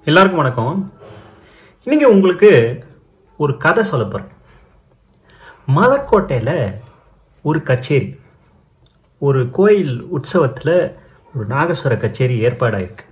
எல்லாருக்கும் வணக்கம் இன்னைக்கு உங்களுக்கு ஒரு கதை சொல்ல போறேன் மலைக்கோட்டையில் ஒரு கச்சேரி ஒரு கோயில் உற்சவத்தில் ஒரு நாகஸ்வர கச்சேரி ஏற்பாடாயிருக்கு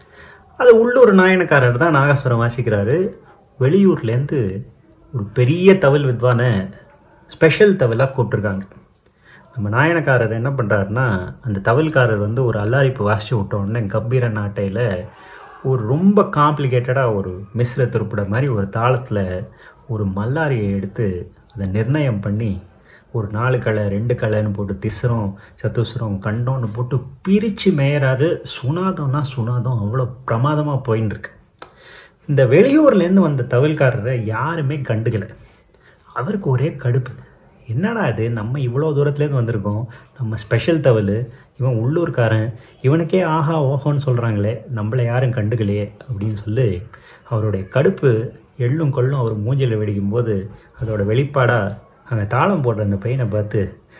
அது உள்ளூர் நாயனக்காரர் தான் நாகஸ்வரம் வாசிக்கிறாரு வெளியூர்லேருந்து ஒரு பெரிய தவில் வித்வான ஸ்பெஷல் தவிலாக கூப்பிட்டுருக்காங்க நம்ம நாயனக்காரர் என்ன பண்ணுறாருன்னா அந்த தவில்காரர் வந்து ஒரு அல்லாரிப்பு வாசித்து விட்ட உடனே கம்பீர நாட்டையில் ஒரு ரொம்ப காம்ப்ளிகேட்டடாக ஒரு மிஸ்ர திருப்பிட மாதிரி ஒரு தாளத்தில் ஒரு மல்லாரியை எடுத்து அதை நிர்ணயம் பண்ணி ஒரு நாலு களை ரெண்டு களைன்னு போட்டு திசுரம் சத்துசுரம் கண்டோன்னு போட்டு பிரித்து மேயறாரு சுனாதம்னா சுனாதம் அவ்வளோ பிரமாதமாக போயின்னு இருக்கு இந்த வெளியூர்லேருந்து வந்த தவில்காரரை யாருமே கண்டுக்கலை அவருக்கு ஒரே கடுப்பு என்னடா இது நம்ம இவ்வளோ தூரத்துலேருந்து வந்திருக்கோம் நம்ம ஸ்பெஷல் தவல் இவன் உள்ளூர்காரன் இவனுக்கே ஆஹா ஓஹோன்னு சொல்கிறாங்களே நம்மளை யாரும் கண்டுக்கலையே அப்படின்னு சொல்லி அவருடைய கடுப்பு எள்ளும் கொள்ளும் அவர் மூஞ்சில் வெடிக்கும் போது அதோட வெளிப்பாடாக அங்கே தாளம் போடுற அந்த பையனை பார்த்து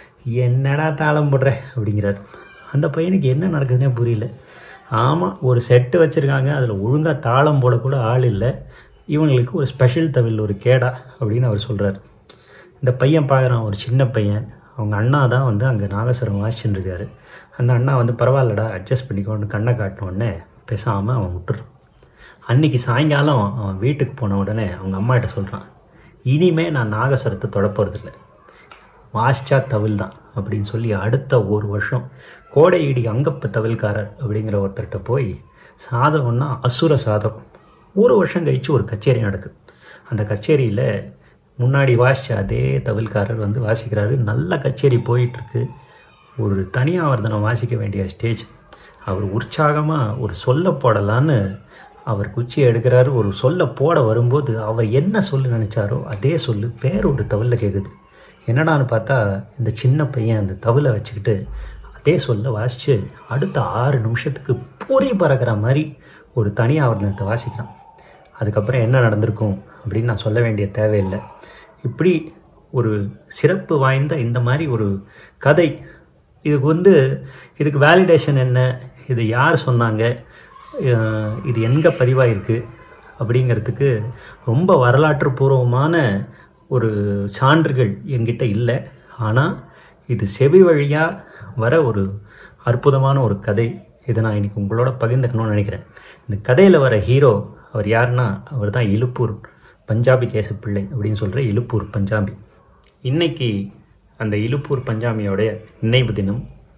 என்னடா தாளம் போடுற அப்படிங்கிறார் அந்த பையனுக்கு என்ன நடக்குதுன்னே புரியல ஆமாம் ஒரு செட்டு வச்சுருக்காங்க அதில் ஒழுங்காக தாளம் போடக்கூட ஆள் இல்லை இவங்களுக்கு ஒரு ஸ்பெஷல் தவில் ஒரு கேடா அப்படின்னு அவர் சொல்கிறார் இந்த பையன் பார்க்குறான் ஒரு சின்ன பையன் அவங்க அண்ணா தான் வந்து அங்கே நாகஸ்வரம் வாசிச்சுட்டு இருக்காரு அந்த அண்ணா வந்து பரவாயில்லடா அட்ஜஸ்ட் பண்ணிக்கோன்னு கண்ணை காட்டின உடனே பேசாமல் அவன் விட்டுறான் அன்னைக்கு சாயங்காலம் அவன் வீட்டுக்கு போன உடனே அவங்க அம்மாகிட்ட சொல்கிறான் இனிமே நான் நாகஸ்வரத்தை தொடப்போறதில்ல வாசிச்சா தவில் தான் அப்படின்னு சொல்லி அடுத்த ஒரு வருஷம் கோடையிடி அங்கப்ப தவில்காரர் அப்படிங்கிற ஒருத்தர்கிட்ட போய் சாதகம்னா அசுர சாதகம் ஒரு வருஷம் கழிச்சு ஒரு கச்சேரி நடக்குது அந்த கச்சேரியில் முன்னாடி வாசிச்ச அதே தவில்காரர் வந்து வாசிக்கிறாரு நல்ல கச்சேரி போயிட்டுருக்கு ஒரு தனியாவர்தனம் வாசிக்க வேண்டிய ஸ்டேஜ் அவர் உற்சாகமாக ஒரு சொல்ல போடலான்னு அவர் குச்சியை எடுக்கிறாரு ஒரு சொல்ல போட வரும்போது அவர் என்ன சொல்லு நினைச்சாரோ அதே சொல்லு பேர் ஒரு தவில கேட்குது என்னடான்னு பார்த்தா இந்த சின்ன பையன் அந்த தவில வச்சுக்கிட்டு அதே சொல்ல வாசித்து அடுத்த ஆறு நிமிஷத்துக்கு பூரி பறக்கிற மாதிரி ஒரு தனியாவர்தனத்தை வாசிக்கிறான் அதுக்கப்புறம் என்ன நடந்திருக்கும் அப்படின்னு நான் சொல்ல வேண்டிய தேவையில்லை இப்படி ஒரு சிறப்பு வாய்ந்த இந்த மாதிரி ஒரு கதை இதுக்கு வந்து இதுக்கு வேலிடேஷன் என்ன இது யார் சொன்னாங்க அஹ் இது எங்கே பதிவாயிருக்கு அப்படிங்கிறதுக்கு ரொம்ப வரலாற்று பூர்வமான ஒரு சான்றுகள் என்கிட்ட இல்லை ஆனால் இது செவி வழியாக வர ஒரு அற்புதமான ஒரு கதை இதை நான் இன்னைக்கு உங்களோட பகிர்ந்துக்கணும்னு நினைக்கிறேன் இந்த கதையில் வர ஹீரோ அவர் யாருன்னா அவர் தான் இலுப்பூர் பஞ்சாபி கேசப்பிள்ளை அப்படின்னு சொல்கிற இலுப்பூர் பஞ்சாபி இன்னைக்கு அந்த இலுப்பூர் பஞ்சாபியோடைய நினைவு தினம்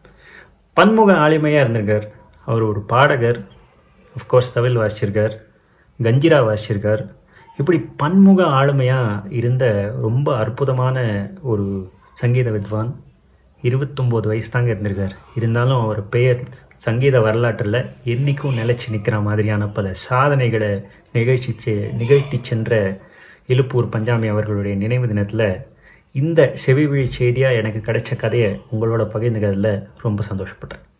பன்முக ஆளுமையாக இருந்திருக்கார் அவர் ஒரு பாடகர் அஃப்கோர்ஸ் தவில் வாசிச்சிருக்கார் கஞ்சிரா வாசிச்சிருக்கார் இப்படி பன்முக ஆளுமையாக இருந்த ரொம்ப அற்புதமான ஒரு சங்கீத வித்வான் இருபத்தொம்போது வயசு தாங்க இருந்திருக்கார் இருந்தாலும் அவர் பெயர் சங்கீத வரலாற்றில் என்றைக்கும் நிலைச்சு நிற்கிற மாதிரியான பல சாதனைகளை நிகழ்ச்சி செ- நிகழ்த்தி சென்ற இலுப்பூர் பஞ்சாமி அவர்களுடைய நினைவு தினத்தில் இந்த செவிவழி செய்தியாக எனக்கு கிடைச்ச கதையை உங்களோட பகிர்ந்துக்கிறதுல ரொம்ப சந்தோஷப்பட்டேன்